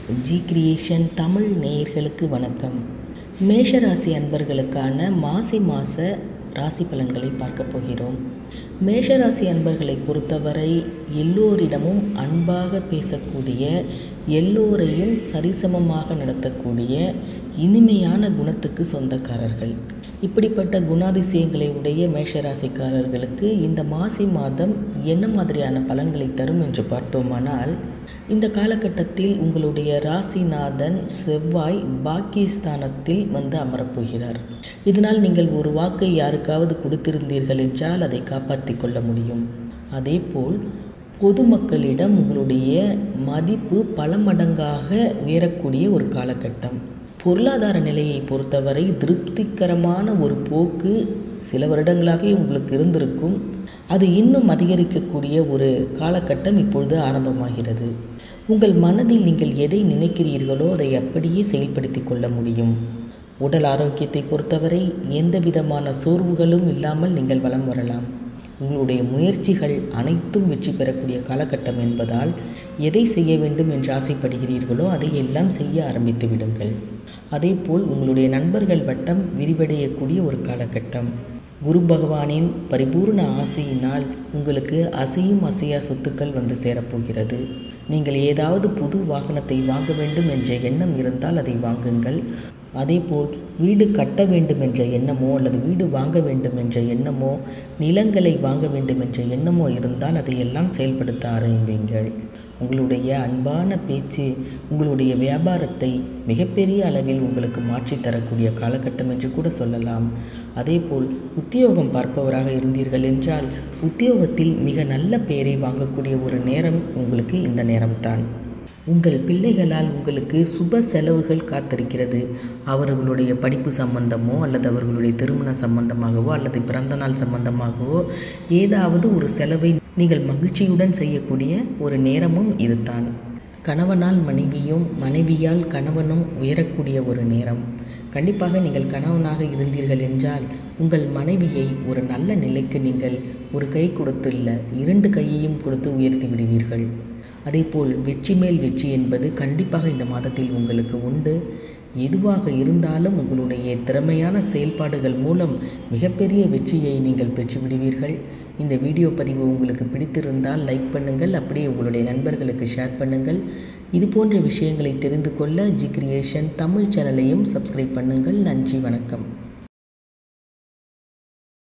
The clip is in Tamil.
ஜி கிரியேஷன் தமிழ் நேயர்களுக்கு வணக்கம் மேஷராசி அன்பர்களுக்கான மாசி மாத ராசி பலன்களை பார்க்க போகிறோம் மேஷராசி அன்பர்களை பொறுத்தவரை எல்லோரிடமும் அன்பாக பேசக்கூடிய எல்லோரையும் சரிசமமாக நடத்தக்கூடிய இனிமையான குணத்துக்கு சொந்தக்காரர்கள் இப்படிப்பட்ட குணாதிசயங்களை உடைய மேஷராசிக்காரர்களுக்கு இந்த மாசி மாதம் என்ன மாதிரியான பலன்களை தரும் என்று பார்த்தோமானால் இந்த காலகட்டத்தில் உங்களுடைய ராசிநாதன் செவ்வாய் பாக்கியஸ்தானத்தில் வந்து அமரப்போகிறார் இதனால் நீங்கள் ஒரு வாக்கை யாருக்காவது கொடுத்திருந்தீர்கள் என்றால் அதை காப்பாற்றி கொள்ள முடியும் அதேபோல் பொதுமக்களிடம் உங்களுடைய மதிப்பு பல மடங்காக உயரக்கூடிய ஒரு காலகட்டம் பொருளாதார நிலையை பொறுத்தவரை திருப்திகரமான ஒரு போக்கு சில வருடங்களாகவே உங்களுக்கு இருந்திருக்கும் அது இன்னும் அதிகரிக்கக்கூடிய ஒரு காலகட்டம் இப்பொழுது ஆரம்பமாகிறது உங்கள் மனதில் நீங்கள் எதை நினைக்கிறீர்களோ அதை அப்படியே செயல்படுத்தி கொள்ள முடியும் உடல் ஆரோக்கியத்தை பொறுத்தவரை எந்த விதமான சோர்வுகளும் இல்லாமல் நீங்கள் வலம் வரலாம் உங்களுடைய முயற்சிகள் அனைத்தும் வெற்றி பெறக்கூடிய காலகட்டம் என்பதால் எதை செய்ய வேண்டும் என்று ஆசைப்படுகிறீர்களோ அதை எல்லாம் செய்ய ஆரம்பித்து விடுங்கள் அதேபோல் உங்களுடைய நண்பர்கள் வட்டம் விரிவடையக்கூடிய ஒரு காலகட்டம் குரு பகவானின் பரிபூர்ண ஆசையினால் உங்களுக்கு அசையும் அசையா சொத்துக்கள் வந்து சேரப்போகிறது நீங்கள் ஏதாவது புது வாகனத்தை வாங்க வேண்டும் என்ற எண்ணம் இருந்தால் அதை வாங்குங்கள் அதேபோல் வீடு கட்ட வேண்டும் என்ற எண்ணமோ அல்லது வீடு வாங்க வேண்டும் என்ற எண்ணமோ நிலங்களை வாங்க வேண்டும் என்ற எண்ணமோ இருந்தால் அதையெல்லாம் செயல்படுத்த ஆரம்பிங்கள் உங்களுடைய அன்பான பேச்சு உங்களுடைய வியாபாரத்தை மிகப்பெரிய அளவில் உங்களுக்கு மாற்றி தரக்கூடிய காலகட்டம் என்று கூட சொல்லலாம் அதேபோல் உத்தியோகம் பார்ப்பவராக இருந்தீர்கள் என்றால் உத்தியோகத்தில் மிக நல்ல பெயரை வாங்கக்கூடிய ஒரு நேரம் உங்களுக்கு இந்த நேரம்தான் உங்கள் பிள்ளைகளால் உங்களுக்கு சுப செலவுகள் காத்திருக்கிறது அவர்களுடைய படிப்பு சம்பந்தமோ அல்லது அவர்களுடைய திருமண சம்பந்தமாகவோ அல்லது பிறந்தநாள் சம்பந்தமாகவோ ஏதாவது ஒரு செலவை நீங்கள் மகிழ்ச்சியுடன் செய்யக்கூடிய ஒரு நேரமும் இதுதான் கணவனால் மனைவியும் மனைவியால் கணவனும் உயரக்கூடிய ஒரு நேரம் கண்டிப்பாக நீங்கள் கணவனாக இருந்தீர்கள் என்றால் உங்கள் மனைவியை ஒரு நல்ல நிலைக்கு நீங்கள் ஒரு கை கொடுத்து இல்லை இரண்டு கையையும் கொடுத்து உயர்த்தி விடுவீர்கள் அதேபோல் வெற்றி மேல் வெற்றி என்பது கண்டிப்பாக இந்த மாதத்தில் உங்களுக்கு உண்டு எதுவாக இருந்தாலும் உங்களுடைய திறமையான செயல்பாடுகள் மூலம் மிகப்பெரிய வெற்றியை நீங்கள் பெற்றுவிடுவீர்கள் இந்த வீடியோ பதிவு உங்களுக்கு பிடித்திருந்தால் லைக் பண்ணுங்கள் அப்படியே உங்களுடைய நண்பர்களுக்கு ஷேர் பண்ணுங்கள் இது போன்ற விஷயங்களை தெரிந்து கொள்ள ஜி கிரியேஷன் தமிழ் சேனலையும் சப்ஸ்கிரைப் பண்ணுங்கள் நன்றி வணக்கம்